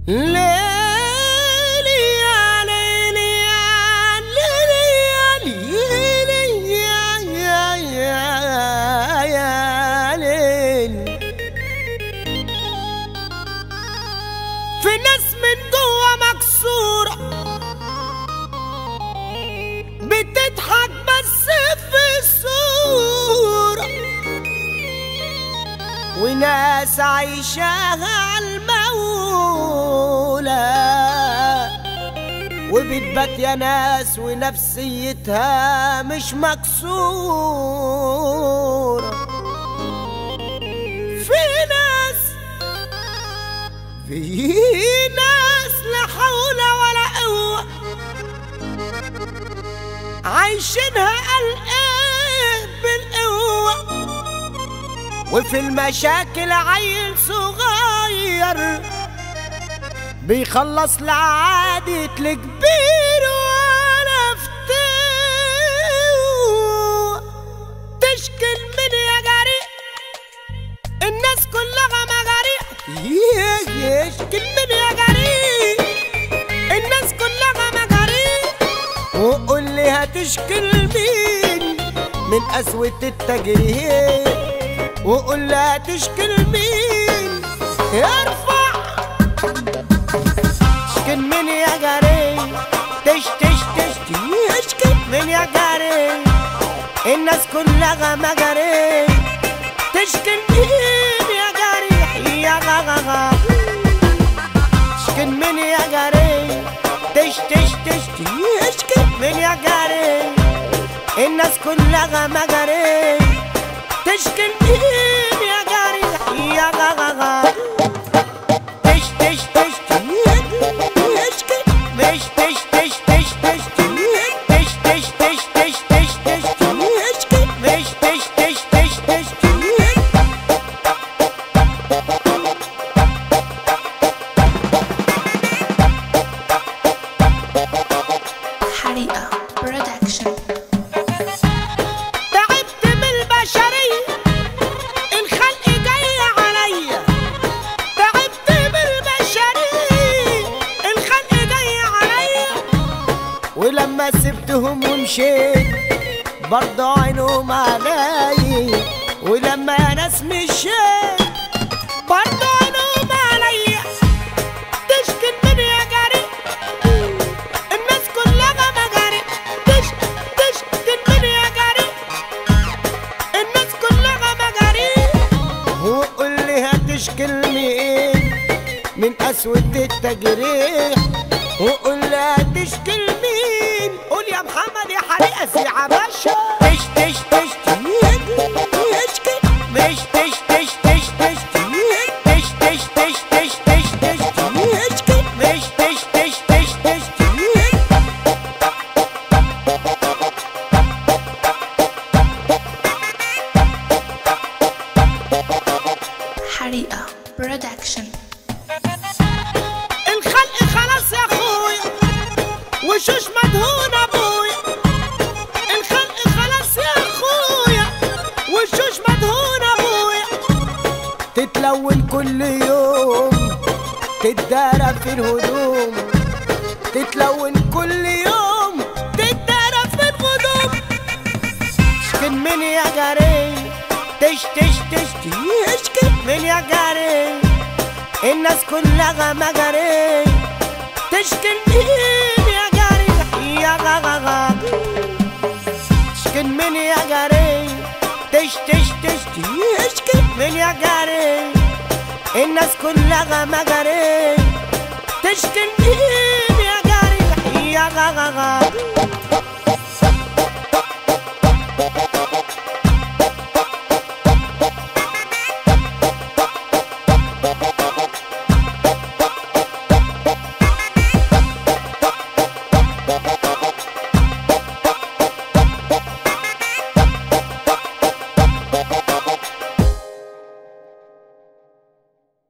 ليلي يا ليلي يا ليلي يا ليلي يا يا يا يا ليلي في ناس من جوا مكسورة بتضحك بس في الصورة وناس عايشاها عالمولى وبتبات يا ناس ونفسيتها مش مكسورة في ناس في ناس لا حول ولا قوة عايشينها قلقان بالقوة وفي المشاكل عيل صغير بيخلص لعادة الكبير ولا فتوى تشكل من يا جريء الناس كلها مجاريء يشكل من يا جريء الناس كلها مجاريء وقول لي هتشكل مين من قسوة التجريح وقول لي هتشكل مين ارفع اشكل من يا جري تش تش تش اشكل من يا جري الناس كلها مجاري تشكل مين يا جري يا غا غا غا اشكل من يا جري تش تش تش اشكل من يا جري الناس كلها مجاري تشكل مين يا جري يا غا غا غا تش تش تش تشكل مش تش تش تش تش تش تش تش تش تش تش تشكل مش تش تش تش تش حريقة برودكشن تعبت من البشرية الخلق جاي عليا تعبت من البشرية الخلق جاي عليا ولما سبتهم ومشيت برضه عينهم عليا ولما يا ناس مشيت برضه عينهم عليا تشكل من يا جري الناس كلها مجاري تش تشكل من يا جري الناس كلها مجاري وقول لي هتشكل مين من قسوة التجريح وقول لي هتشكل مين قول يا محمد يا حريقة في عباشة تش تش تش تشكل مش تش تش تش تش تش تش تش تش تش تش تشكل مش تش تش تش تش حريقة برودكشن الخلق خلاص يا اخويا وشوش مدهون ابويا الخلق خلاص يا اخويا وشوش مدهون ابويا تتلون كل يوم تتدارى في الهدوم تتلون كل يوم تتدارى في الهدوم اشكن من يا جاري تش تش تش اشكن من يا جاري الناس كلها مجاري تشكل مين يا جاري يا غا غا غا تشكل من يا جاري تش تش تش تشكل من يا جاري الناس كلها مجاري تشكل مين يا جاري يا غا غا غا